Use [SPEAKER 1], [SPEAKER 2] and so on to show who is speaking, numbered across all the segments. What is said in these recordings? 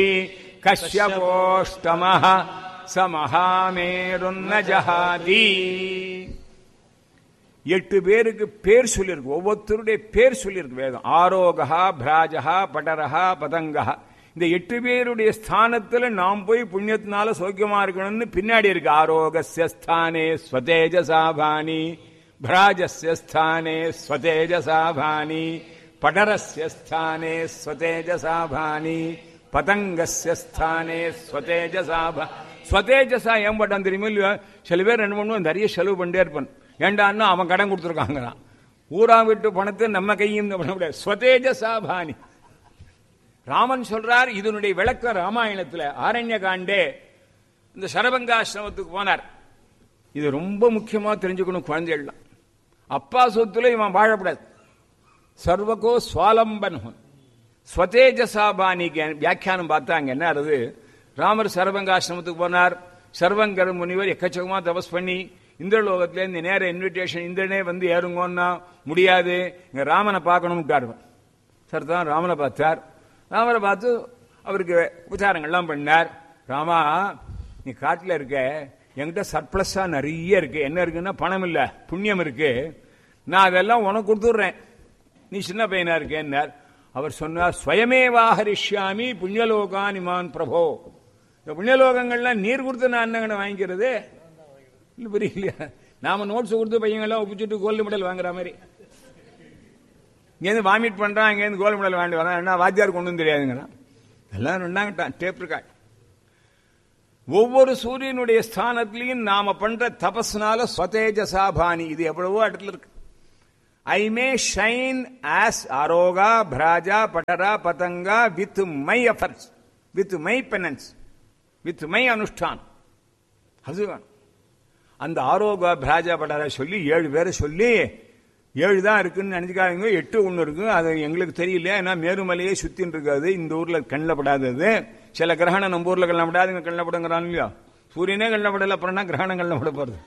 [SPEAKER 1] கஷ்யபோஷ்டமஹ ச மகாமேருன்ன ஜஹாதி எட்டு பேருக்கு பேர் சொல்லியிருக்கு ஒவ்வொருத்தருடைய பேர் சொல்லியிருக்கு வேதம் ஆரோகா பிராஜகா படரஹா பதங்கா இந்த எட்டு பேருடைய ஸ்தானத்துல நாம் போய் புண்ணியத்தினால சௌக்கியமா இருக்கணும்னு பின்னாடி இருக்கு ஆரோகஸ்ய ஸ்தானே ஸ்வதேஜசாபானி பிராஜஸ்ய ஸ்தானே ஸ்வதேஜசாபானி படரஸ்ய ஸ்தானே ஸ்வதேஜசாபானி பதங்கஸ்ய ஸ்தானே ஸ்வதேஜசாபா ஸ்வதேஜசா ஏன் பட்டான் தெரியுமா இல்லையா சில பேர் ரெண்டு மூணு நிறைய செலவு பண்ணிட்டே இருப்பான் ஏண்டான்னா அவன் கடன் கொடுத்துருக்காங்களாம் ஊரா விட்டு பணத்தை நம்ம கையும் பண்ண முடியாது ஸ்வதேஜசாபானி ராமன் சொல்றார் இதனுடைய விளக்கம் ராமாயணத்துல ஆரண்ய காண்டே இந்த சரபங்காசிரமத்துக்கு போனார் இது ரொம்ப முக்கியமா தெரிஞ்சுக்கணும் குழந்தைகள்லாம் அப்பா சொத்துல இவன் வாழக்கூடாது சர்வகோ சுவாலம்பன் ஸ்வதேஜசாபானிக்கு வியாக்கியானம் பார்த்தாங்க என்ன அது ராமர் சரபங்காசிரமத்துக்கு போனார் சர்வங்கர முனிவர் எக்கச்சக்கமா தபஸ் பண்ணி இந்திரலோகத்திலேருந்து நேர இன்விடேஷன் இந்திரனே வந்து ஏறுங்கன்னா முடியாது இங்க ராமனை பார்க்கணும்ட்டார் சார் தான் ராமனை பார்த்தார் ராமரை பார்த்து அவருக்கு உபச்சாரங்கள்லாம் பண்ணார் ராமா நீ காட்டில் இருக்க என்கிட்ட சர்ப்ளஸா நிறைய இருக்கு என்ன இருக்குன்னா பணம் இல்ல புண்ணியம் இருக்கு நான் அதெல்லாம் உனக்கு கொடுத்துட்றேன் நீ சின்ன பையனா இருக்கேன்னார் அவர் சொன்னார் ஸ்வயமேவாஹரிஷ்யாமி புண்ணியலோகான் இமான் பிரபோ இந்த புண்ணியலோகங்கள்லாம் நீர் கொடுத்து நான் என்னங்கன்னு வாங்கிக்கிறது இல்ல புரியலையா நாம நோட்ஸ் கொடுத்து பையங்கள்லாம் ஒப்பிச்சுட்டு கோல்டு மெடல் வாங்குற மாதிரி இங்கேருந்து வாமிட் பண்றான் இங்கேருந்து கோல்டு மெடல் வாங்கி வரான் என்ன வாத்தியார் கொண்டு வந்து தெரியாதுங்கிறான் எல்லாம் ரெண்டாங்கட்டான் டேப் இருக்காள் ஒவ்வொரு சூரியனுடைய ஸ்தானத்திலையும் நாம பண்ற தபஸ்னால ஸ்வதேஜசாபானி இது எவ்வளவோ இடத்துல இருக்கு ஐ மே ஷைன் ஆஸ் அரோகா பிராஜா பட்டரா பதங்கா with my efforts with my penance with my அனுஷ்டான் அது வேணும் அந்த ஆரோகா பிராஜா பட்டரா சொல்லி ஏழு பேரை சொல்லி ஏழு தான் இருக்குன்னு நினைச்சுக்காதீங்க எட்டு ஒன்று இருக்கு அது எங்களுக்கு தெரியல ஏன்னா மேருமலையே சுத்தின்னு இருக்காது இந்த ஊர்ல கண்ணில் படாதது சில கிரகணம் நம்ம ஊர்ல கண்ணில் படாதுங்க கண்ணில் படுங்கிறான் இல்லையா சூரியனே கண்ணில் படல அப்புறம்னா கிரகணம் கண்ணில் பட போறது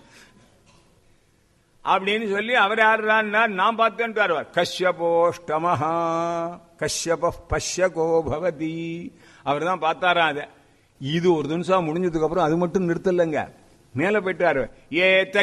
[SPEAKER 1] அப்படின்னு சொல்லி அவர் யாருன்னா நான் பார்த்தேன்ட்டு வருவார் கஷ்யபோஷ்டமஹா கஷ்யப பஷ்யகோ பவதி அவர் தான் பார்த்தாரா அதை இது ஒரு நிமிஷம் முடிஞ்சதுக்கு அப்புறம் அது மட்டும் நிறுத்தலைங்க மேல போயிட்டாரு ஏ